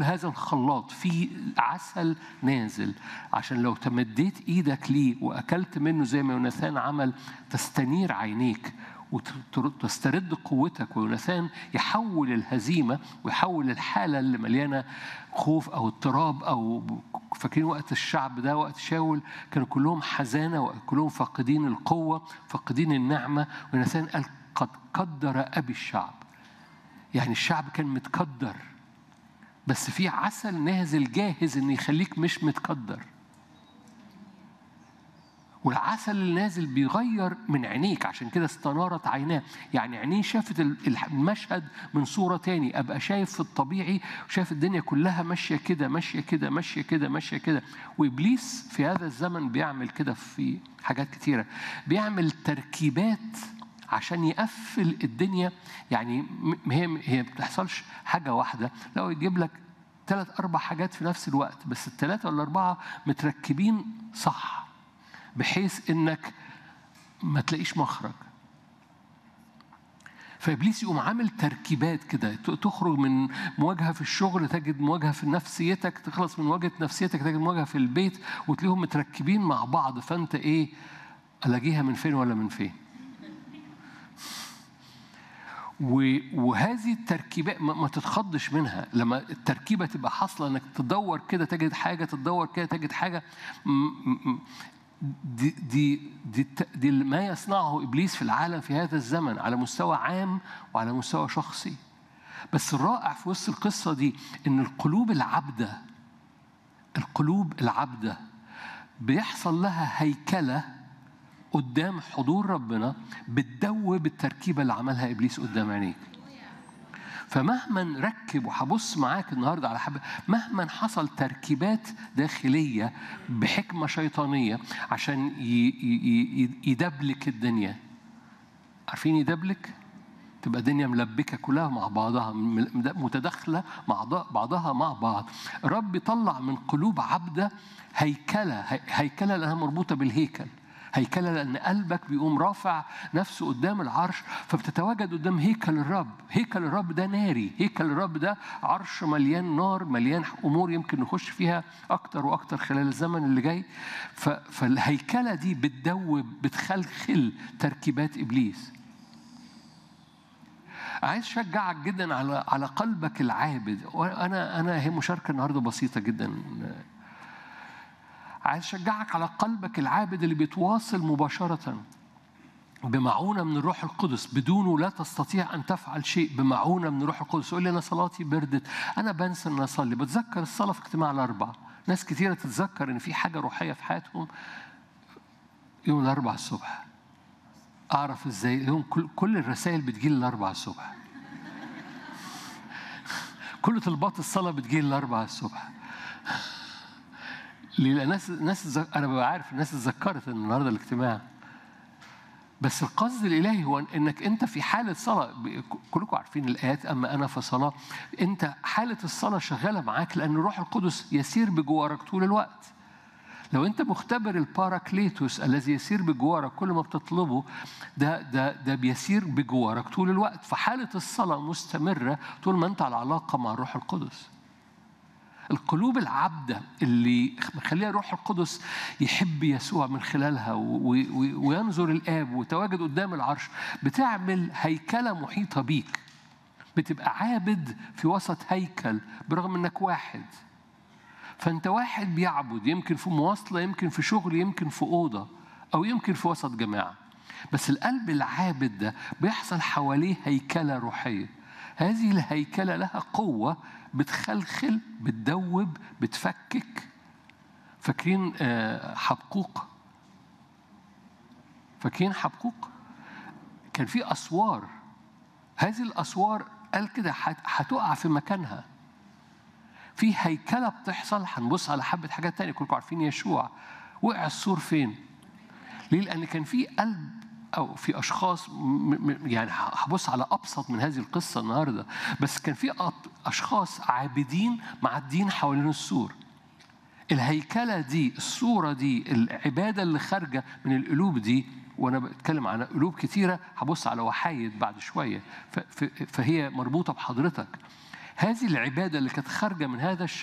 بيقول هذا الخلاط في عسل نازل عشان لو تمديت ايدك ليه واكلت منه زي ما يوناثان عمل تستنير عينيك وتسترد قوتك ويوناثان يحول الهزيمه ويحول الحاله اللي مليانه خوف او اضطراب او فاكرين وقت الشعب ده وقت شاول كانوا كلهم حزانه وكلهم فاقدين القوه فاقدين النعمه ويوناثان قال قد قدر ابي الشعب يعني الشعب كان متقدر بس في عسل نازل جاهز ان يخليك مش متقدر والعسل اللي نازل بيغير من عينيك عشان كده استنارت عيناه يعني عينيه شافت المشهد من صورة تاني أبقى شايف في الطبيعي شايف الدنيا كلها ماشية كده ماشية كده ماشية كده ماشية كده وإبليس في هذا الزمن بيعمل كده في حاجات كتيرة بيعمل تركيبات عشان يقفل الدنيا يعني هي هي ما بتحصلش حاجة واحدة لو يجيب لك ثلاث أربع حاجات في نفس الوقت بس الثلاثة ولا أربعة متركبين صح بحيث انك ما تلاقيش مخرج فابليس يقوم عامل تركيبات كده تخرج من مواجهه في الشغل تجد مواجهه في نفسيتك تخلص من مواجهه نفسيتك تجد مواجهه في البيت وتلاقيهم متركبين مع بعض فانت ايه الاقيها من فين ولا من فين وهذه التركيبات ما تتخضش منها لما التركيبه تبقى حاصله انك تدور كده تجد حاجه تدور كده تجد حاجه دي دي دي, دي ما يصنعه ابليس في العالم في هذا الزمن على مستوى عام وعلى مستوى شخصي بس الرائع في وسط القصه دي ان القلوب العبده القلوب العبده بيحصل لها هيكله قدام حضور ربنا بتدوب التركيبه اللي عملها ابليس قدام عينيك فمهما ركب وهبص معاك النهارده على حب مهما حصل تركيبات داخليه بحكمه شيطانيه عشان يدبلك الدنيا عارفين يدبلك؟ تبقى الدنيا ملبكه كلها مع بعضها متداخله مع بعضها مع بعض رب يطلع من قلوب عبده هيكله هيكله لانها مربوطه بالهيكل هيكلة لأن قلبك بيقوم رافع نفسه قدام العرش فبتتواجد قدام هيكل الرب هيكل الرب ده ناري هيكل الرب ده عرش مليان نار مليان أمور يمكن نخش فيها أكتر وأكتر خلال الزمن اللي جاي فالهيكلة دي بتدوب بتخلخل تركيبات إبليس عايز اشجعك جدا على على قلبك العابد وانا انا هي مشاركه النهارده بسيطه جدا عايز اشجعك على قلبك العابد اللي بيتواصل مباشره بمعونة من الروح القدس بدونه لا تستطيع أن تفعل شيء بمعونة من الروح القدس يقول لي أنا صلاتي بردت أنا بنسى أن أصلي بتذكر الصلاة في اجتماع الأربعة ناس كثيرة تتذكر إن في حاجة روحية في حياتهم يوم الأربعة الصبح أعرف إزاي يوم كل, كل الرسائل بتجيلي الأربعة الصبح كل طلبات الصلاة بتجيلي الأربعة الصبح ليه؟ الناس الناس انا ببقى عارف الناس اتذكرت ان النهارده الاجتماع بس القصد الالهي هو انك انت في حاله صلاه كلكم عارفين الايات اما انا فصلاه انت حاله الصلاه شغاله معاك لان الروح القدس يسير بجوارك طول الوقت لو انت مختبر الباراكليتوس الذي يسير بجوارك كل ما بتطلبه ده ده ده بيسير بجوارك طول الوقت فحاله الصلاه مستمره طول ما انت على علاقه مع الروح القدس القلوب العبدة اللي مخليها الروح القدس يحب يسوع من خلالها وينظر الآب وتواجد قدام العرش بتعمل هيكلة محيطة بيك بتبقى عابد في وسط هيكل برغم انك واحد فانت واحد بيعبد يمكن في مواصلة يمكن في شغل يمكن في أوضة أو يمكن في وسط جماعة بس القلب العابد ده بيحصل حواليه هيكلة روحية هذه الهيكلة لها قوة بتخلخل بتدوب بتفكك فاكرين حبقوق فاكرين حبقوق كان في أسوار هذه الأسوار قال كده هتقع في مكانها في هيكلة بتحصل هنبص على حبة حاجات تانية كلكم عارفين يشوع وقع السور فين؟ ليه؟ لأن كان في قلب أو في أشخاص يعني هبص على أبسط من هذه القصة النهاردة بس كان في أشخاص عابدين معدين حوالين السور الهيكلة دي الصورة دي العبادة اللي خارجة من القلوب دي وأنا بتكلم عن قلوب كتيرة هبص على وحايد بعد شوية فهي مربوطة بحضرتك هذه العبادة اللي كانت خارجة من هذا